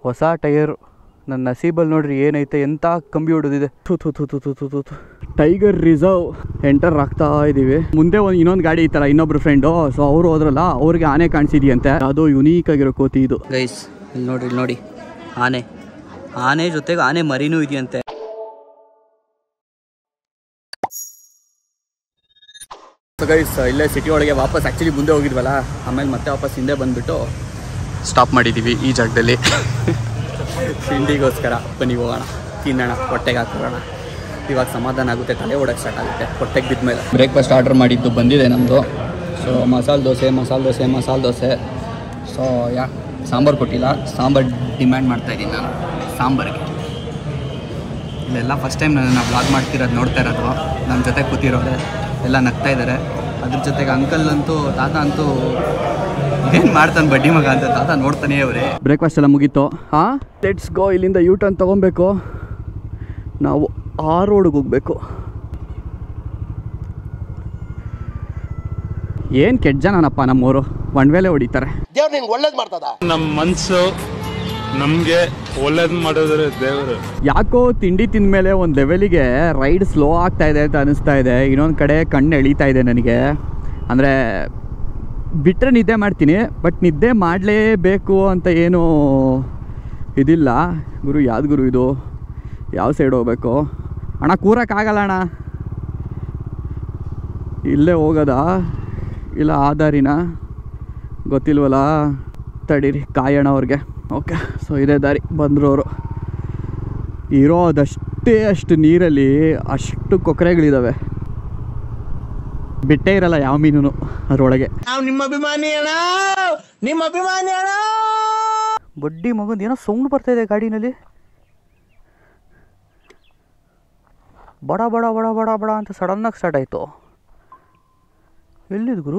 ಹೊಸ ಟೈರ್ ನನ್ನ ನಸೀಬಲ್ಲಿ ನೋಡ್ರಿ ಏನೈತೆ ಎಂಥ ಕಂಬಿ ಹೊಡೆದಿದೆ ಥು ಥು ಥು ಥು ಥು ಥು ಥು ಥು. ಟೈಗರ್ ರಿಸರ್ವ್ ಎಂಟರ್ ಆಗ್ತಾ ಇದ್ದೀವಿ ಮುಂದೆ ಒಂದು ಇನ್ನೊಂದು ಗಾಡಿ ಇತ್ತಲ್ಲ ಇನ್ನೊಬ್ರು ಫ್ರೆಂಡು ಸೊ ಅವರು ಹೋದ್ರಲ್ಲ ಅವ್ರಿಗೆ ಆನೆ ಕಾಣಿಸಿದೆಯಂತೆ ಅದು ಯುನೀಕ್ ಆಗಿರೋ ಕೋತಿ ಇದು ಗೈಸ್ ಇಲ್ಲಿ ನೋಡ್ರಿ ಇಲ್ಲಿ ನೋಡಿ ಆನೆ ಆನೆ ಜೊತೆಗೆ ಆನೆ ಮರಿನೂ ಇದೆಯಂತೆ ಗೈಸ್ ಇಲ್ಲೇ ಸಿಟಿ ಒಳಗೆ ವಾಪಸ್ ಆ್ಯಕ್ಚುಲಿ ಮುಂದೆ ಹೋಗಿದ್ವಲ್ಲ ಆಮೇಲೆ ಮತ್ತೆ ವಾಪಸ್ ಹಿಂದೆ ಬಂದುಬಿಟ್ಟು ಸ್ಟಾಪ್ ಮಾಡಿದ್ದೀವಿ ಈ ಜಾಗದಲ್ಲಿ ತಿಂಡಿಗೋಸ್ಕರ ಬನ್ನಿ ಹೋಗೋಣ ತಿನ್ನೋಣ ಹೊಟ್ಟೆಗೆ ಹಾಕೋಣ ಇವಾಗ ಸಮಾಧಾನ ಆಗುತ್ತೆ ತಲೆ ಓಡಕ್ಕೆ ಸ್ಟಾರ್ಟ್ ಆಗುತ್ತೆ ಹೊಟ್ಟೆಗೆ ಬಿದ್ದ ಮೇಲೆ ಬ್ರೇಕ್ಫಾಸ್ಟ್ ಆರ್ಡರ್ ಮಾಡಿದ್ದು ಬಂದಿದೆ ನಮ್ಮದು ಸೊ ಮಸಾಲೆ ದೋಸೆ ಮಸಾಲೆ ದೋಸೆ ಮಸಾಲೆ ದೋಸೆ ಸೊ ಯಾ ಸಾಂಬಾರು ಕೊಟ್ಟಿಲ್ಲ ಸಾಂಬಾರು ಡಿಮ್ಯಾಂಡ್ ಮಾಡ್ತಾಯಿದ್ದೀನಿ ನಾನು ಸಾಂಬಾರಿಗೆ ಇಲ್ಲೆಲ್ಲ ಫಸ್ಟ್ ಟೈಮ್ ನಾನು ಬ್ಲಾಗ್ ಮಾಡ್ತಿರೋದು ನೋಡ್ತಾ ಇರೋದು ನನ್ನ ಜೊತೆ ಕೂತಿರೋರೆ ಎಲ್ಲ ನಗ್ತಾ ಇದ್ದಾರೆ ಅದ್ರ ಜೊತೆಗೆ ಅಂಕಲ್ ಅಂತೂ ತಾತ ಅಂತೂ ಏನು ಮಾಡ್ತಾನೆ ಬಡ್ಡಿ ಮಗ ಅಂತ ತಾತ ನೋಡ್ತಾನೆ ಅವರೇ ಬ್ರೇಕ್ಫಾಸ್ಟ್ ಎಲ್ಲ ಮುಗೀತು ಹಾಂ ಲೆಟ್ಸ್ ಗೋ ಇಲ್ಲಿಂದ ಯೂ ಟರ್ನ್ ತೊಗೊಬೇಕು ನಾವು ಆ ರೋಡ್ಗೆ ಹೋಗ್ಬೇಕು ಏನು ಕೆಟ್ಟ ಜನನಪ್ಪ ನಮ್ಮವರು ಒನ್ ವೇಲೆ ಹೊಡಿತಾರೆ ದೇವ್ರು ನಿನ್ಗೆ ಒಳ್ಳೇದು ಮಾಡ್ತದ ನಮ್ಮ ಮನಸ್ಸು ನಮಗೆ ಒಳ್ಳೇದು ಮಾಡಿದ್ರೆ ದೇವರು ಯಾಕೋ ತಿಂಡಿ ತಿಂದ ಮೇಲೆ ಒಂದು ಲೆವೆಲಿಗೆ ರೈಡ್ ಸ್ಲೋ ಆಗ್ತಾ ಇದೆ ಅಂತ ಅನಿಸ್ತಾ ಇದೆ ಇನ್ನೊಂದು ಕಡೆ ಕಣ್ಣು ಎಳೀತಾ ಇದೆ ನನಗೆ ಅಂದರೆ ಬಿಟ್ಟರೆ ನಿದ್ದೆ ಮಾಡ್ತೀನಿ ಬಟ್ ನಿದ್ದೆ ಮಾಡಲೇಬೇಕು ಅಂತ ಏನು ಇದಿಲ್ಲ ಗುರು ಯಾವ್ದು ಗುರು ಇದು ಯಾವ ಸೈಡ್ ಹೋಗ್ಬೇಕು ಅಣ್ಣ ಕೂರಕ್ಕಾಗಲ್ಲ ಅಣ್ಣ ಇಲ್ಲೇ ಹೋಗೋದಾ ಇಲ್ಲ ಆ ದಾರಿನ ಗೊತ್ತಿಲ್ವಲ್ಲ ತಡೀರಿ ಕಾಯೋಣ ಅವ್ರಿಗೆ ಓಕೆ ಸೊ ಇದೇ ದಾರಿ ಬಂದರು ಅವರು ಇರೋದಷ್ಟೇ ಅಷ್ಟು ನೀರಲ್ಲಿ ಅಷ್ಟು ಕೊಕ್ಕರೆಗಳಿದ್ದಾವೆ ಬಿಟ್ಟೇ ಇರಲ್ಲ ಯಾವ ಮೀನು ಅದರೊಳಗೆ ನಾವು ನಿಮ್ಮ ಅಭಿಮಾನಿ ಅಣ್ಣ ನಿಮ್ಮ ಅಭಿಮಾನಿ ಅಣ್ಣ ಬಡ್ಡಿ ಮಗಂದು ಏನೋ ಸೌಂಡ್ ಬರ್ತಾ ಇದೆ ಗಾಡಿನಲ್ಲಿ ಬಡ ಬಡ ಬಡ ಬಡ ಬಡ ಅಂತ ಸಡನ್ನಾಗಿ ಸ್ಟಾರ್ಟ್ ಆಯಿತು ಎಲ್ಲಿದ್ ಗುರು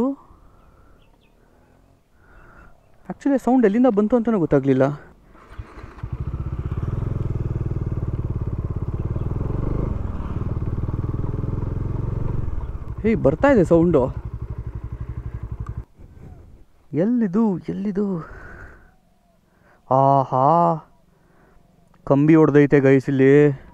ಆ್ಯಕ್ಚುಲಿ ಸೌಂಡ್ ಎಲ್ಲಿಂದ ಬಂತು ಅಂತಲೂ ಗೊತ್ತಾಗಲಿಲ್ಲ ಏಯ್ ಬರ್ತಾ ಇದೆ ಸೌಂಡು ಎಲ್ಲಿದು ಎಲ್ಲಿದು ಆಹಾ ಕಂಬಿ ಹೊಡೆದೈತೆ ಗೈಸ್ ಇಲ್ಲಿ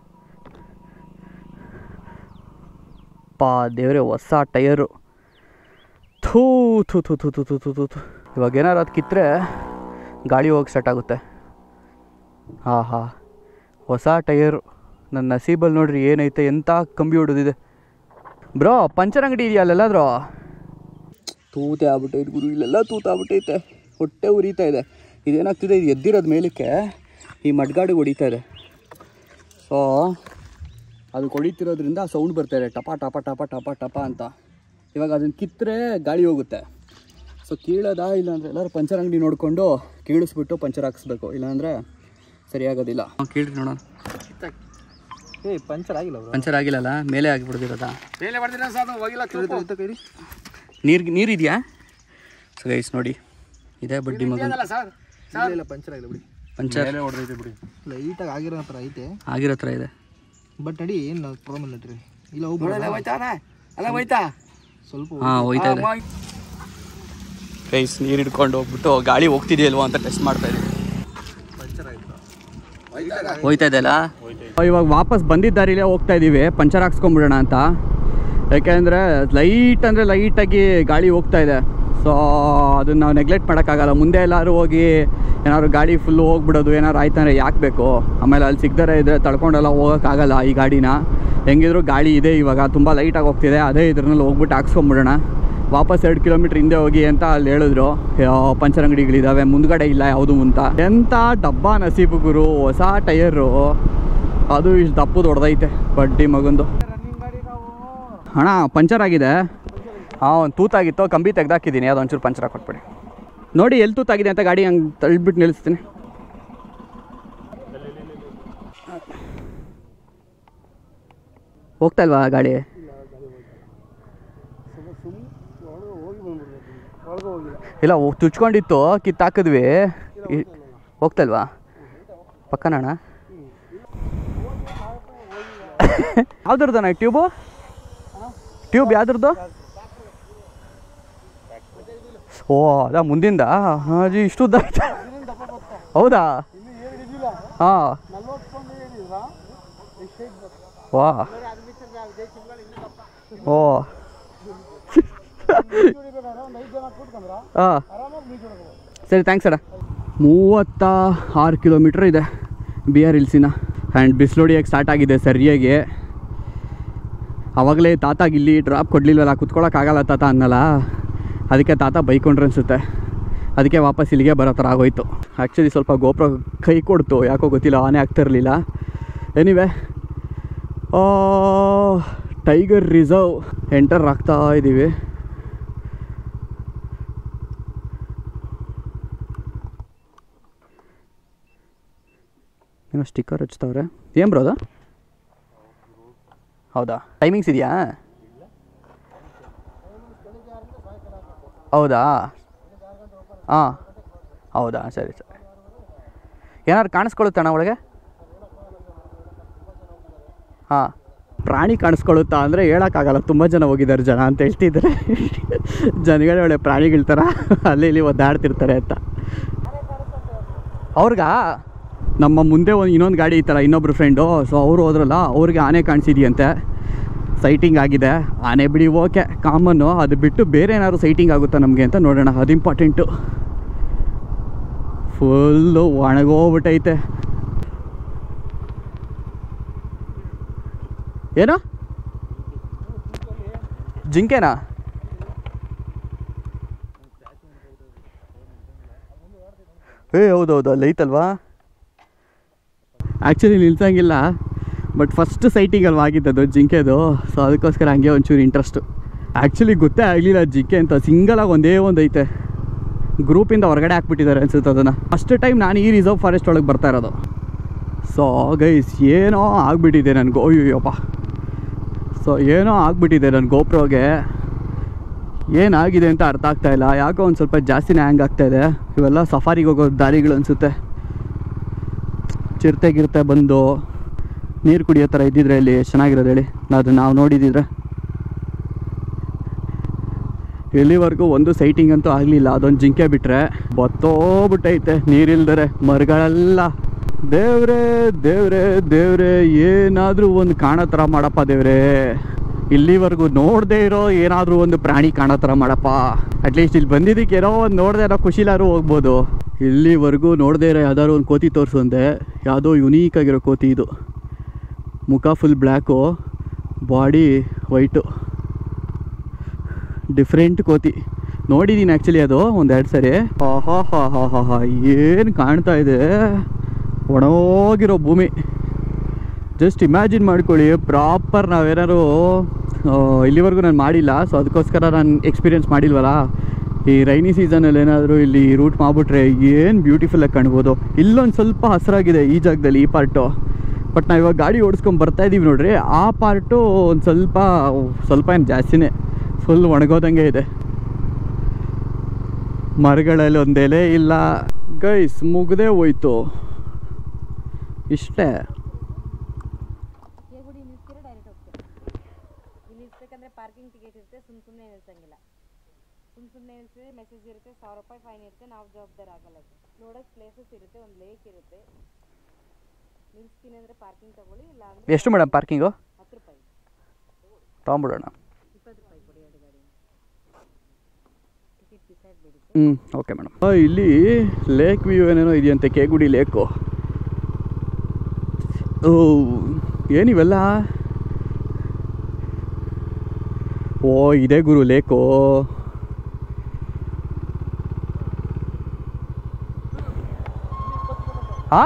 ಪಾ ದೇವ್ರೆ ಹೊಸ ಟಯರು ಥೂ ಥೂ ಥೂ ಥೂ ಥೂ ಥೂ ಥೂ ಥೂ ಥೂ ಇವಾಗ ಏನಾರು ಅದು ಕಿತ್ತರೆ ಗಾಳಿ ಹೋಗಿ ಸ್ಟಾರ್ಟ್ ಆಗುತ್ತೆ ಹಾಂ ಹಾಂ ಹೊಸ ಟಯರು ನನ್ನ ನಸೀಬಲ್ಲಿ ನೋಡ್ರಿ ಏನೈತೆ ಎಂಥ ಕಂಬಿ ಹೊಡೆದಿದೆ ಬ್ರೋ ಪಂಚರ್ ಅಂಗಡಿ ಇದೆಯಾ ಅಲ್ಲೆಲ್ಲಾದ್ರೂ ತೂತೆ ಆಗ್ಬಿಟ್ಟೈತೆ ಗುರು ಇಲ್ಲೆಲ್ಲ ತೂತ ಆಗ್ಬಿಟ್ಟೈತೆ ಹೊಟ್ಟೆ ಉರಿತಾ ಇದೆ ಇದೇನಾಗ್ತಿದೆ ಇದು ಎದ್ದಿರೋದು ಮೇಲಕ್ಕೆ ಈ ಮಡ್ಗಾಡಿಗೆ ಹೊಡಿತಾ ಇದೆ ಸೊ ಅದು ಹೊಡಿತಿರೋದ್ರಿಂದ ಸೌಂಡ್ ಬರ್ತಾ ಇದೆ ಟಪ ಟಪ ಟಪ ಟಪ ಟಪ ಅಂತ ಇವಾಗ ಅದನ್ನು ಕಿತ್ತರೆ ಗಾಳಿ ಹೋಗುತ್ತೆ ಸೊ ಕೀಳೋದಾ ಇಲ್ಲಾಂದ್ರೆ ಎಲ್ಲರೂ ಪಂಚರ್ ಅಂಗಡಿ ನೋಡಿಕೊಂಡು ಕೀಳಿಸ್ಬಿಟ್ಟು ಪಂಚರ್ ಹಾಕಿಸ್ಬೇಕು ಇಲ್ಲಾಂದರೆ ಸರಿಯಾಗೋದಿಲ್ಲ ಕೀಳ್ರಿ ನೋಡೋಣ ಏ ಪಂಚರ್ ಆಗಿಲ್ಲ ಪಂಚರ್ ಆಗಿಲ್ಲಲ್ಲ ಮೇಲೆ ಆಗಿಬಿಡ್ದಿರೋದಾ ಮೇಲೆ ಬರ್ದಿರ ಸರ್ ಹೋಗಿಲ್ಲ ನೀರು ನೀರಿದೆಯಾ ಸೊ ಗೈಸ್ ನೋಡಿ ಇದೇ ಬಡ್ಡಿ ಮಗ ಸರ್ ಇಲ್ಲ ಪಂಚರ್ ಆಗಿಲ್ಲ ಬಿಡಿ ಪಂಚರ್ ಹೊಡೆದೈತೆ ಬಿಡಿ ಲೈಟಾಗಿ ಆಗಿರೋ ಥರ ಐತೆ ಆಗಿರೋ ಥರ ಇದೆ ಬಟ್ ಅಡಿ ಏನು ಪ್ರಾಬ್ಲಮ್ ನಟ್ರಿ ಇಲ್ಲ ಹೋಗ್ಬಿಡ ಸ್ವಲ್ಪ ಹಾಂ ಹೋಯ್ತಾ ಇದೆ ಗೈಸ್ ನೀರು ಹಿಡ್ಕೊಂಡು ಹೋಗ್ಬಿಟ್ಟು ಗಾಳಿ ಹೋಗ್ತಿದೆಯಲ್ವಾ ಅಂತ ಟೆಸ್ಟ್ ಮಾಡ್ತಾ ಇದ್ದೀವಿ ಹೋಯ್ತಾ ಇದೆ ಅಲ್ಲ ಇವಾಗ ವಾಪಸ್ ಬಂದಿದ್ದ ದಾರಿಲೇ ಹೋಗ್ತಾ ಇದ್ದೀವಿ ಪಂಚರ್ ಹಾಕ್ಸ್ಕೊಂಬಿಡೋಣ ಅಂತ ಯಾಕೆಂದರೆ ಲೈಟ್ ಅಂದರೆ ಲೈಟಾಗಿ ಗಾಳಿ ಹೋಗ್ತಾ ಇದೆ ಸೊ ಅದನ್ನ ನಾವು ನೆಗ್ಲೆಕ್ಟ್ ಮಾಡೋಕ್ಕಾಗಲ್ಲ ಮುಂದೆ ಎಲ್ಲರೂ ಹೋಗಿ ಏನಾದ್ರು ಗಾಡಿ ಫುಲ್ಲು ಹೋಗ್ಬಿಡೋದು ಏನಾದ್ರು ಆಯ್ತಂದ್ರೆ ಯಾಕೆ ಬೇಕು ಆಮೇಲೆ ಅಲ್ಲಿ ಸಿಗ್ದರೆ ಇದ್ರೆ ತಳ್ಕೊಂಡೆಲ್ಲ ಹೋಗೋಕ್ಕಾಗಲ್ಲ ಈ ಗಾಡಿನ ಹೆಂಗಿದ್ರು ಗಾಳಿ ಇದೆ ಇವಾಗ ತುಂಬ ಲೈಟಾಗಿ ಹೋಗ್ತಿದೆ ಅದೇ ಇದ್ರಲ್ಲಿ ಹೋಗ್ಬಿಟ್ಟು ಹಾಕ್ಸ್ಕೊಂಬಿಡೋಣ ವಾಪಸ್ ಎರಡು ಕಿಲೋಮೀಟ್ರ್ ಹಿಂದೆ ಹೋಗಿ ಅಂತ ಅಲ್ಲಿ ಹೇಳಿದ್ರು ಯಾವ ಪಂಚರ್ ಅಂಗಡಿಗಳಿದ್ದಾವೆ ಮುಂದ್ಗಡೆ ಇಲ್ಲ ಯಾವುದು ಅಂತ ಎಂಥ ಡಬ್ಬ ನಸೀಬು ಗುರು ಹೊಸ ಟಯರು ಅದು ಇಷ್ಟು ದಪ್ಪದು ಹೊಡೆದೈತೆ ಬಡ್ಡಿ ಮಗಂದು ಅಣ್ಣ ಪಂಚರ್ ಆಗಿದೆ ಹಾಂ ಒಂದು ತೂತಾಗಿತ್ತು ಕಂಬಿ ತೆಗ್ದಾಕಿದ್ದೀನಿ ಅದು ಒಂಚೂರು ಪಂಚರ್ ಹಾಕೊಟ್ಬಿಡಿ ನೋಡಿ ಎಲ್ಲಿ ತೂತಾಗಿದೆ ಅಂತ ಗಾಡಿ ಹಂಗೆ ತಳ್ಳಿಬಿಟ್ಟು ನಿಲ್ಲಿಸ್ತೀನಿ ಹೋಗ್ತಾ ಇಲ್ವಾ ಗಾಡಿ ಇಲ್ಲ ಹೋಗ್- ತುಚ್ಕೊಂಡಿತ್ತು ಕಿತ್ತಾಕಿದ್ವಿ ಇ- ಹೋಗ್ತಾ ಇಲ್ವಾ ಪಕ್ಕನಣ್ಣ ಯಾವ್ದ್ರದ್ದಣ್ಣ ಟ್ಯೂಬು ಟ್ಯೂಬ್ ಯಾವ್ದ್ರದ್ದು ಓ ಅದ ಮುಂದಿಂದ ಹಾಜಿ ಇಷ್ಟು ಉದ್ದ ಆಯ್ತಾ ಹೌದಾ ಹಾಂ ವಾ ಓ ಹಾಂ ಸರಿ ಥ್ಯಾಂಕ್ಸ್ ಅಣ್ಣ ಮೂವತ್ತ ಆರು ಕಿಲೋಮೀಟ್ರ್ ಇದೆ ಬಿ ಆರ್ ಹಿಲ್ಸಿನ ಆ್ಯಂಡ್ ಬಿಸಿಲೋಡಿಯಾಗಿ ಸ್ಟಾರ್ಟ್ ಆಗಿದೆ ಸರಿಯಾಗಿ ಆವಾಗಲೇ ತಾತಾಗ ಇಲ್ಲಿ ಡ್ರಾಪ್ ಕೊಡಲಿಲ್ವಲ್ಲ ಕುತ್ಕೊಳ್ಳೋಕ್ಕಾಗಲ್ಲ ತಾತ ಅನ್ನಲ್ಲ ಅದಕ್ಕೆ ತಾತ ಬೈಕೊಂಡ್ರೆ ಅನಿಸುತ್ತೆ ಅದಕ್ಕೆ ವಾಪಸ್ ಇಲ್ಲಿಗೆ ಬರೋ ಥರ ಆಗೋಯ್ತು ಆ್ಯಕ್ಚುಲಿ ಸ್ವಲ್ಪ ಗೋಪುರ ಕೈ ಕೊಡ್ತು ಯಾಕೋ ಗೊತ್ತಿಲ್ಲ ಆನೆ ಆಗ್ತಿರಲಿಲ್ಲ ಎನಿವೆ ಟೈಗರ್ ರಿಸರ್ವ್ ಎಂಟರ್ ಆಗ್ತಾ ಇದ್ದೀವಿ ಏನೋ ಸ್ಟಿಕ್ಕರ್ ಹಚ್ತವ್ರೆ ಏನು ಬ್ರೋದ ಹೌದಾ ಟೈಮಿಂಗ್ಸ್ ಇದೆಯಾ ಹೌದಾ ಹಾಂ ಹೌದಾ ಸರಿ ಸರಿ ಏನಾದ್ರು ಕಾಣಿಸ್ಕೊಳ್ಳುತ್ತಣ್ಣ ಒಳಗೆ ಹಾಂ ಪ್ರಾಣಿ ಕಾಣಿಸ್ಕೊಳ್ಳುತ್ತಾ ಅಂದರೆ ಹೇಳೋಕ್ಕಾಗಲ್ಲ ತುಂಬ ಜನ ಹೋಗಿದ್ದಾರೆ ಜನ ಅಂತ ಹೇಳ್ತಿದ್ದಾರೆ ಜನಗಳೇ ಒಳ್ಳೆ ಪ್ರಾಣಿಗಳ ಥರ ಅಲ್ಲಿ ಇಲ್ಲಿ ಒದ್ದಾಡ್ತಿರ್ತಾರೆ ಅಂತ ಅವ್ರಿಗಾ ನಮ್ಮ ಮುಂದೆ ಒಂದು ಇನ್ನೊಂದು ಗಾಡಿ ಇತ್ತಲ್ಲ ಇನ್ನೊಬ್ರು ಫ್ರೆಂಡು ಸೊ ಅವರು ಹೋದ್ರಲ್ಲ ಅವ್ರಿಗೆ ಆನೆ ಕಾಣಿಸಿದೆಯಂತೆ ಸೈಟಿಂಗ್ ಆಗಿದೆ ಆನೆ ಬಿಡಿ ಓಕೆ ಕಾಮನ್ನು ಅದು ಬಿಟ್ಟು ಬೇರೆ ಏನಾದ್ರು ಸೈಟಿಂಗ್ ಆಗುತ್ತಾ ನಮಗೆ ಅಂತ ನೋಡೋಣ ಅದು ಇಂಪಾರ್ಟೆಂಟು ಫುಲ್ಲು ಒಣಗೋಗ್ಬಿಟ್ಟೈತೆ ಏನು ಜಿಂಕೆನಾ ಏ ಹೌದೌದು ಅಲ್ಲಿ ಐತಲ್ವಾ ಆ್ಯಕ್ಚುಲಿ ನಿಲ್ಸಂಗಿಲ್ಲ ಬಟ್ ಫಸ್ಟ್ ಸೈಟಿಂಗ್ ಅಲ್ವಾ ಆಗಿದ್ದದು ಜಿಂಕೆದು ಸೊ ಅದಕ್ಕೋಸ್ಕರ ಹಂಗೆ ಒಂಚೂರು ಇಂಟ್ರೆಸ್ಟು ಆ್ಯಕ್ಚುಲಿ ಗೊತ್ತೇ ಆಗಲಿಲ್ಲ ಜಿಂಕೆ ಅಂತ ಸಿಂಗಲಾಗಿ ಒಂದೇ ಒಂದು ಐತೆ ಗ್ರೂಪಿಂದ ಹೊರಗಡೆ ಹಾಕ್ಬಿಟ್ಟಿದ್ದಾರೆ ಅನ್ಸುತ್ತೆ ಅದನ್ನು ಫಸ್ಟ್ ಟೈಮ್ ನಾನು ಈ ರಿಸರ್ವ್ ಫಾರೆಸ್ಟ್ ಒಳಗೆ ಬರ್ತಾ ಇರೋದು ಸೊ ಗೈಸ್ ಏನೋ ಆಗ್ಬಿಟ್ಟಿದೆ ನನಗೆ ಅಯ್ಯೋಯಪ್ಪ ಸೊ ಏನೋ ಆಗ್ಬಿಟ್ಟಿದೆ ನನ್ನ ಗೋಪ್ರೋಗೆ ಏನಾಗಿದೆ ಅಂತ ಅರ್ಥ ಆಗ್ತಾ ಇಲ್ಲ ಯಾಕೋ ಒಂದು ಸ್ವಲ್ಪ ಜಾಸ್ತಿನೇ ಹ್ಯಾಂಗ್ ಆಗ್ತಾ ಇದೆ ಇವೆಲ್ಲ ಸಫಾರಿಗೆ ಹೋಗೋ ದಾರಿಗಳು ಅನಿಸುತ್ತೆ ಚಿರತೆ ಗಿರ್ತೆ ಬಂದು ನೀರು ಕುಡಿಯೋ ಥರ ಇದ್ದಿದ್ರೆ ಇಲ್ಲಿ ಎಷ್ಟ್ ಚೆನ್ನಾಗಿರೋದು ಹೇಳಿ ಅದು ನಾವು ನೋಡಿದಿದ್ರೆ ಇಲ್ಲಿವರೆಗೂ ಒಂದು ಸೈಟಿಂಗ್ ಅಂತೂ ಆಗಲಿಲ್ಲ ಅದೊಂದು ಜಿಂಕೆ ಬಿಟ್ಟರೆ ಬತ್ತೋಗ್ಬಿಟ್ಟೈತೆ ನೀರಿಲ್ದರೆ ಮರಗಳೆಲ್ಲ ದೇವ್ರೇ ದೇವ್ರೇ ದೇವ್ರೇ ಏನಾದರೂ ಒಂದು ಕಾಣೋ ಥರ ಮಾಡಪ್ಪ ದೇವ್ರೇ ಇಲ್ಲಿವರೆಗೂ ನೋಡದೇ ಇರೋ ಏನಾದರೂ ಒಂದು ಪ್ರಾಣಿ ಕಾಣೋ ಥರ ಮಾಡಪ್ಪ ಅಟ್ಲೀಸ್ಟ್ ಇಲ್ಲಿ ಬಂದಿದ್ದಕ್ಕೆ ಏನೋ ಒಂದು ನೋಡದೆ ಇರೋ ಖುಷಿಲಾರು ಹೋಗ್ಬೋದು ಇಲ್ಲಿವರೆಗೂ ನೋಡದೇ ಇರೋ ಯಾವ್ದಾದ್ರು ಒಂದು ಕೋತಿ ತೋರಿಸು ಅಂದೆ ಯಾವುದೋ ಯುನೀಕ್ ಆಗಿರೋ ಕೋತಿ ಇದು ಮುಖ full black body white different ಕೋತಿ ನೋಡಿದ್ದೀನಿ ಆ್ಯಕ್ಚುಲಿ ಅದು ಒಂದೆರಡು ಸರಿ ಹಾ ಹಾ ಹಾ ಹಾ ಹಾ ಏನು ಕಾಣ್ತಾ ಇದೆ ಒಣಗೋಗಿರೋ ಭೂಮಿ ಜಸ್ಟ್ ಇಮ್ಯಾಜಿನ್ ಮಾಡ್ಕೊಳ್ಳಿ ಪ್ರಾಪರ್ ನಾವೇನಾದ್ರು ಆ, ಇಲ್ಲಿವರೆಗೂ ನಾನು ಮಾಡಿಲ್ಲ ಸೊ ಅದಕ್ಕೋಸ್ಕರ ನಾನು ಎಕ್ಸ್ಪೀರಿಯೆನ್ಸ್ ಮಾಡಿಲ್ವಲ್ಲ ಈ ರೈನಿ ಸೀಸನಲ್ಲಿ ಏನಾದರೂ ಇಲ್ಲಿ ರೂಟ್ ಮಾಡಿಬಿಟ್ರೆ ಏನು ಬ್ಯೂಟಿಫುಲ್ಲಾಗಿ ಕಾಣ್ಬೋದು ಇಲ್ಲೊಂದು ಸ್ವಲ್ಪ ಹಸಿರಾಗಿದೆ ಈ ಜಾಗದಲ್ಲಿ ಈ ಪಾರ್ಟು ಬಟ್ ನಾವು ಇವಾಗ ಗಾಡಿ ಓಡಿಸ್ಕೊಂಡು ಬರ್ತಾ ಇದ್ದೀವಿ ನೋಡ್ರಿ ಆ ಪಾರ್ಟು ಒಂದು ಸ್ವಲ್ಪ ಸ್ವಲ್ಪ ಏನು ಜಾಸ್ತಿನೇ ಫುಲ್ ಒಣಗೋದಂಗೆ ಇದೆ ಮರಗಳಲ್ಲಿ ಒಂದು ಎಲೆ ಇಲ್ಲ ಗೈಸ್ ಮುಗ್ದೇ ಹೋಯ್ತು ಇಷ್ಟೇ ಹೇಗುಡಿ ನಿಲ್ಸ್ತೀರಾ ಡೈರೆಕ್ಟ್ ಹೋಗ್ತೀರಾ ಇಲ್ಲಿ ನಿಲ್ಸ್ಬೇಕಂದ್ರೆ ಪಾರ್ಕಿಂಗ್ ಟಿಕೆಟ್ ಇರುತ್ತೆ ಸುಮ್ ಸುಮ್ಮನೆ ನಿಲ್ಸಂಗಿಲ್ಲ ಸುಮ್ ಸುಮ್ಮನೆ ನಿಲ್ಸಿದ್ರೆ ಮೆಸೇಜ್ ಇರುತ್ತೆ ಸಾವಿರ ರೂಪಾಯಿ ಫೈನ್ ಇರುತ್ತೆ ನಾವು ಜವಾಬ್ದಾರ ಆಗಲ್ಲ ಅದು ನೋಡೋಕೆ ಪ್ಲೇಸಸ್ ಇರುತ್ತೆ ಒಂದು ಲೇಕ್ ಇರುತ್ತೆ ನಿಲ್ಸ್ತೀನಿ ಅಂದರೆ ಪಾರ್ಕಿಂಗ್ ತಗೊಳ್ಳಿ ಇಲ್ಲ ಅಂದರೆ ಎಷ್ಟು ಮೇಡಮ್ ಪಾರ್ಕಿಂಗು ಹತ್ತು ರೂಪಾಯಿ ತೊಗೊಂಬಿಡೋಣ ಇಪ್ಪತ್ತು ರೂಪಾಯಿ ಕೊಡಿ ಎರಡು ಗಾಡಿ ಟಿಕೆಟ್ ಡಿಸೈಡ್ ಬಿಡಿ ಹ್ಞೂ ಓಕೆ ಮೇಡಮ್ ಇಲ್ಲಿ ಲೇಕ್ ವ್ಯೂ ಏನೇನೋ ಇದೆಯಂತೆ ಕೇಗುಡಿ ಲೇಕು ಓ ಏನಿವೆಲ್ಲ ಓ ಇದೇ ಗುರು ಲೇಕು ಹಾಂ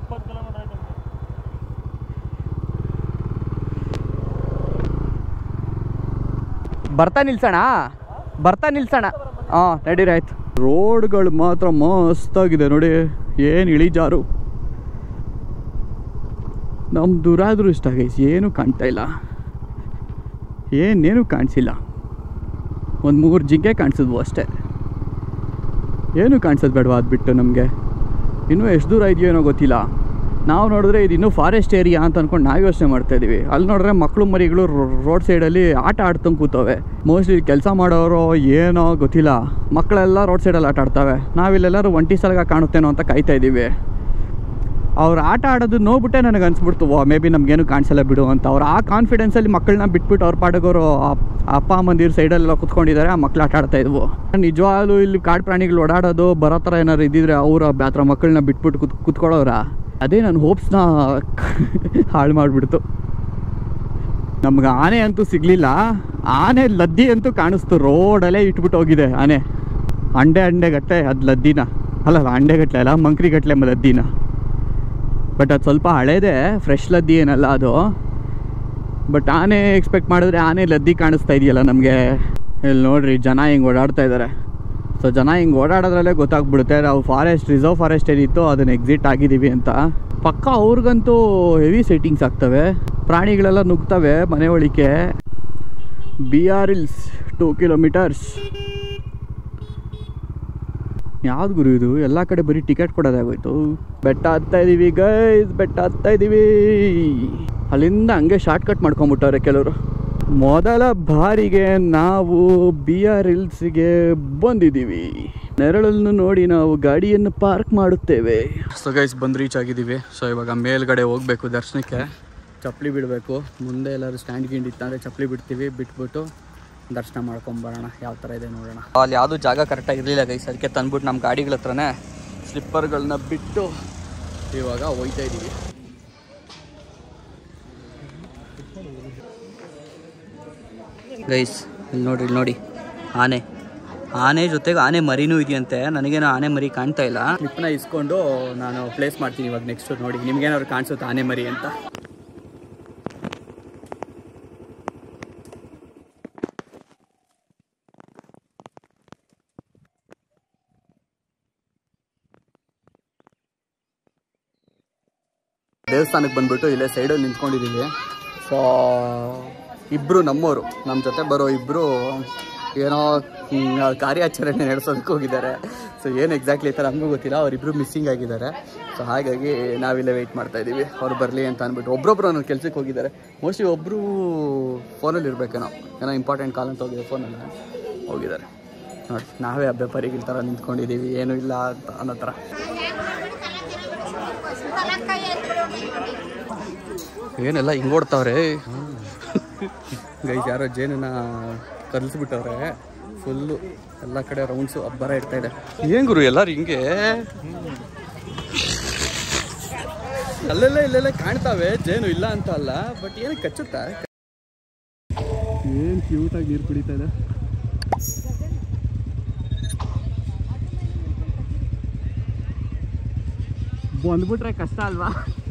ಬರ್ತಾ ನಿಲ್ಸೋಣ ಬರ್ತಾ ನಿಲ್ಸೋಣ ಹಾಂ ನಡೀರಿ ಆಯ್ತು ರೋಡ್ಗಳು ಮಾತ್ರ ಮಸ್ತಾಗಿದೆ ನೋಡಿ ಏನು ಇಳಿಜಾರು ನಮ್ಮ ದುರಾದೃಷ್ಟ ಗೈಸ್ ಏನೂ ಕಾಣ್ತಾ ಇಲ್ಲ ಏನೇನು ಕಾಣಿಸಿಲ್ಲ ಒಂದು ಮೂರು ಜಿಂಕೆ ಕಾಣಿಸಿದ್ವು ಅಷ್ಟೇ ಏನು ಕಾಣಿಸೋದು ಬೇಡವಾ ಅದು ಬಿಟ್ಟು ನಮಗೆ ಇನ್ನೂ ಎಷ್ಟು ದೂರ ಇದೆಯೋ ಏನೋ ಗೊತ್ತಿಲ್ಲ ನಾವು ನೋಡಿದ್ರೆ ಇದು ಇನ್ನೂ ಫಾರೆಸ್ಟ್ ಏರಿಯಾ ಅಂತ ಅಂದ್ಕೊಂಡು ನಾವು ಯೋಚನೆ ಮಾಡ್ತಾ ಇದೀವಿ ಅಲ್ಲಿ ನೋಡಿದ್ರೆ ಮಕ್ಕಳು ಮರಿಗಳು ರೋಡ್ ಸೈಡಲ್ಲಿ ಆಟ ಆಡ್ತಂಗೆ ಕೂತವೆ ಮೋಸ್ಟ್ಲಿ ಕೆಲಸ ಮಾಡೋರು ಏನೋ ಗೊತ್ತಿಲ್ಲ ಮಕ್ಕಳೆಲ್ಲ ರೋಡ್ ಸೈಡಲ್ಲಿ ಆಟ ಆಡ್ತವೆ ನಾವಿಲ್ಲೆಲ್ಲರೂ ಒಂಟಿ ಸಲಗ ಕಾಣುತ್ತೇನೋ ಅಂತ ಕಾಯ್ತಾ ಇದ್ದೀವಿ ಅವ್ರು ಆಟ ಆಡೋದು ನೋಡ್ಬಿಟ್ಟೆ ನನಗೆ ಅನ್ಸ್ಬಿಡ್ತು ಮೇ ಬಿ ನಮಗೇನು ಕಾಣಿಸಲ್ಲ ಬಿಡು ಅಂತ ಅವ್ರು ಆ ಕಾನ್ಫಿಡೆನ್ಸಲ್ಲಿ ಮಕ್ಕಳನ್ನ ಬಿಟ್ಬಿಟ್ಟು ಅವ್ರ ಪಾಡಗೋರು ಅಪ್ಪ ಅಮ್ಮಂದಿರು ಸೈಡಲ್ಲೆಲ್ಲ ಕುತ್ಕೊಂಡಿದ್ದಾರೆ ಆ ಮಕ್ಳು ಆಟ ಆಡ್ತಾ ಇದ್ವು ನಿಜವಾಗ್ಲೂ ಇಲ್ಲಿ ಕಾಡು ಪ್ರಾಣಿಗಳು ಓಡಾಡೋದು ಬರೋ ಥರ ಏನಾರು ಇದ್ದಿದ್ರೆ ಅವ್ರು ಆ ಥರ ಮಕ್ಕಳನ್ನ ಬಿಟ್ಬಿಟ್ಟು ಕುತ್ ಕುತ್ಕೊಳ್ಳೋರ ಅದೇ ನನ್ನ ಹೋಪ್ಸ್ನ ಹಾಳು ಮಾಡಿಬಿಡ್ತು ನಮ್ಗೆ ಆನೆ ಅಂತೂ ಸಿಗಲಿಲ್ಲ ಆನೆ ಲದ್ದಿ ಅಂತೂ ಕಾಣಿಸ್ತು ರೋಡಲ್ಲೇ ಇಟ್ಬಿಟ್ಟು ಹೋಗಿದೆ ಆನೆ ಅಂಡೆ ಅಂಡೆ ಗಟ್ಟಲೆ ಅದು ಲದ್ದಿನ ಅಲ್ಲ ಅಂಡೆ ಗಟ್ಟಲೆ ಅಲ್ಲ ಮಂಕ್ರಿ ಗಟ್ಟಲೆ ಲದ್ದಿನ ಬಟ್ ಅದು ಸ್ವಲ್ಪ ಹಳೇದೇ ಫ್ರೆಶ್ ಲದ್ದಿ ಏನಲ್ಲ ಅದು ಬಟ್ ಆನೆ ಎಕ್ಸ್ಪೆಕ್ಟ್ ಮಾಡಿದ್ರೆ ಆನೆ ಲದ್ದಿ ಕಾಣಿಸ್ತಾ ಇದೆಯಲ್ಲ ನಮಗೆ ಇಲ್ಲಿ ನೋಡ್ರಿ ಜನ ಹಿಂಗೆ ಓಡಾಡ್ತಾ ಇದ್ದಾರೆ ಸೊ ಜನ ಹಿಂಗೆ ಓಡಾಡೋದ್ರಲ್ಲೇ ಗೊತ್ತಾಗ್ಬಿಡುತ್ತೆ ನಾವು ಫಾರೆಸ್ಟ್ ರಿಸರ್ವ್ ಫಾರೆಸ್ಟ್ ಏನಿತ್ತು ಅದನ್ನು ಎಕ್ಸಿಟ್ ಆಗಿದ್ದೀವಿ ಅಂತ ಪಕ್ಕ ಅವ್ರಿಗಂತೂ ಹೆವಿ ಸೆಟ್ಟಿಂಗ್ಸ್ ಆಗ್ತವೆ ಪ್ರಾಣಿಗಳೆಲ್ಲ ನುಗ್ತವೆ ಮನೆ ಒಳಿಕೆ B R hills two kilometers ಯಾವ್ದು ಗುರು ಇದು ಎಲ್ಲ ಕಡೆ ಬರೀ ಟಿಕೆಟ್ ಕೊಡೋದಾಗೋಯ್ತು ಬೆಟ್ಟ ಹತ್ತಾ ಇದೀವಿ ಗೈಸ್ ಬೆಟ್ಟ ಹತ್ತಾ ಇದೀವಿ ಅಲ್ಲಿಂದ ಹಂಗೆ ಶಾರ್ಟ್ ಕಟ್ ಮಾಡ್ಕೊಂಬಿಟ್ಟವ್ರೆ ಕೆಲವರು ಮೊದಲ ಬಾರಿಗೆ ನಾವು ಬಿ ಆರ್ ಹಿಲ್ಸ್ಗೆ ಬಂದಿದ್ದೀವಿ ನೆರಳನ್ನು ನೋಡಿ ನಾವು ಗಾಡಿಯನ್ನು ಪಾರ್ಕ್ ಮಾಡುತ್ತೇವೆ ಸೊ ಗೈಸ್ ಬಂದು ರೀಚ್ ಆಗಿದ್ದೀವಿ ಸೊ ಇವಾಗ ಮೇಲ್ಗಡೆ ಹೋಗಬೇಕು ದರ್ಶನಕ್ಕೆ ಚಪ್ಪಲಿ ಬಿಡಬೇಕು ಮುಂದೆ ಎಲ್ಲರೂ ಸ್ಟ್ಯಾಂಡ್ ಗಿಂಡ್ ಇತ್ತಂದರೆ ಚಪ್ಪಲಿ ಬಿಡ್ತೀವಿ ಬಿಟ್ಬಿಟ್ಟು ದರ್ಶನ ಮಾಡ್ಕೊಂಬರೋಣ ಯಾವ ಥರ ಇದೆ ನೋಡೋಣ ಅಲ್ಲಿ ಯಾವುದೂ ಜಾಗ ಕರೆಕ್ಟಾಗಿ ಇರಲಿಲ್ಲ ಗೈಸ್ ಅದಕ್ಕೆ ತಂದ್ಬಿಟ್ಟು ನಮ್ಮ ಗಾಡಿಗಳ ಹತ್ರನೇ ಸ್ಲಿಪ್ಪರ್ಗಳನ್ನ ಬಿಟ್ಟು ಇವಾಗ ಹೋಯ್ತಾ ಇದ್ದೀವಿ ಗೈಸ್ ಇಲ್ಲಿ ನೋಡಿ ಇಲ್ಲಿ ನೋಡಿ ಆನೆ ಆನೆ ಜೊತೆಗೆ ಆನೆ ಮರಿನೂ ಇದೆಯಂತೆ ನನಗೇನು ಆನೆ ಮರಿ ಕಾಣ್ತಾ ಇಲ್ಲ ಕ್ಲಿಪ್ನ ಇಸ್ಕೊಂಡು ನಾನು ಪ್ಲೇಸ್ ಮಾಡ್ತೀನಿ ಇವಾಗ ನೆಕ್ಸ್ಟ್ ನೋಡಿ ನಿಮ್ಗೇನಾದ್ರು ಕಾಣಿಸುತ್ತೆ ಆನೆ ಮರಿ ಅಂತ ದೇವಸ್ಥಾನಕ್ಕೆ ಬಂದ್ಬಿಟ್ಟು ಇಲ್ಲೇ ಸೈಡಲ್ಲಿ ನಿಂತ್ಕೊಂಡಿದ್ದೀವಿ ಸೊ ಇಬ್ಬರು ನಮ್ಮವರು ನಮ್ಮ ಜೊತೆ ಬರೋ ಇಬ್ಬರು ಏನೋ ಹ್ಮ್, ಕಾರ್ಯಾಚರಣೆ ನಡೆಸೋದಕ್ಕೆ ಹೋಗಿದ್ದಾರೆ ಸೊ ಏನು ಎಕ್ಸಾಕ್ಟ್ಲಿ ಈ ಥರ ನಮಗೂ ಗೊತ್ತಿಲ್ಲ ಅವರಿಬ್ಬರು ಮಿಸ್ಸಿಂಗ್ ಆಗಿದ್ದಾರೆ ಸೊ ಹಾಗಾಗಿ ನಾವಿಲ್ಲೇ ವೆಯ್ಟ್ ಮಾಡ್ತಾ ಇದ್ದೀವಿ ಅವ್ರು ಬರಲಿ ಅಂತ ಅಂದ್ಬಿಟ್ಟು ಒಬ್ಬರೊಬ್ರು ನನ್ನ ಕೆಲ್ಸಕ್ಕೆ ಹೋಗಿದ್ದಾರೆ ಮೋಸ್ಟ್ಲಿ ಒಬ್ಬರು ಫೋನಲ್ಲಿ ಇರಬೇಕೇನೋ ಏನೋ ಇಂಪಾರ್ಟೆಂಟ್ ಕಾಲ್ ಅಂತ ಹೋಗಿದೆ ಫೋನಲ್ಲಿ ಹೋಗಿದ್ದಾರೆ ನೋಡಿ ನಾವೇ ಹಬ್ಬೆ ಪರಿಗಿಲ್ ಥರ ನಿಂತ್ಕೊಂಡಿದ್ದೀವಿ ಏನೂ ಇಲ್ಲ ಅಂತ ಅನ್ನೋ ಥರ ಏನೆಲ್ಲ ಹಿಂಗೆ ಓಡ್ತಾವ್ರೆ ಗೈಸ್ ಯಾರೋ ಜೇನನ್ನ ಕಲಿಸ್ಬಿಟ್ಟವ್ರೆ ಫುಲ್ಲು ಎಲ್ಲ ಕಡೆ ರೌಂಡ್ಸು ಅಬ್ಬರ ಇರ್ತಾ ಇದೆ ಏನ್ ಗುರು ಎಲ್ಲರೂ ಹಿಂಗೆ ಅಲ್ಲೆಲ್ಲ ಇಲ್ಲೆಲ್ಲ ಕಾಣ್ತಾವೆ ಜೇನು ಇಲ್ಲ ಅಂತ ಅಲ್ಲ ಬಟ್ ಏನು ಕಚ್ಚುತ್ತಾ ಏನು ಕ್ಯೂಟಾಗಿ ನೀರು ಕುಡಿತಾ ಇದೆ ಬಂದ್ಬಿಟ್ರೆ ಕಷ್ಟ ಅಲ್ವಾ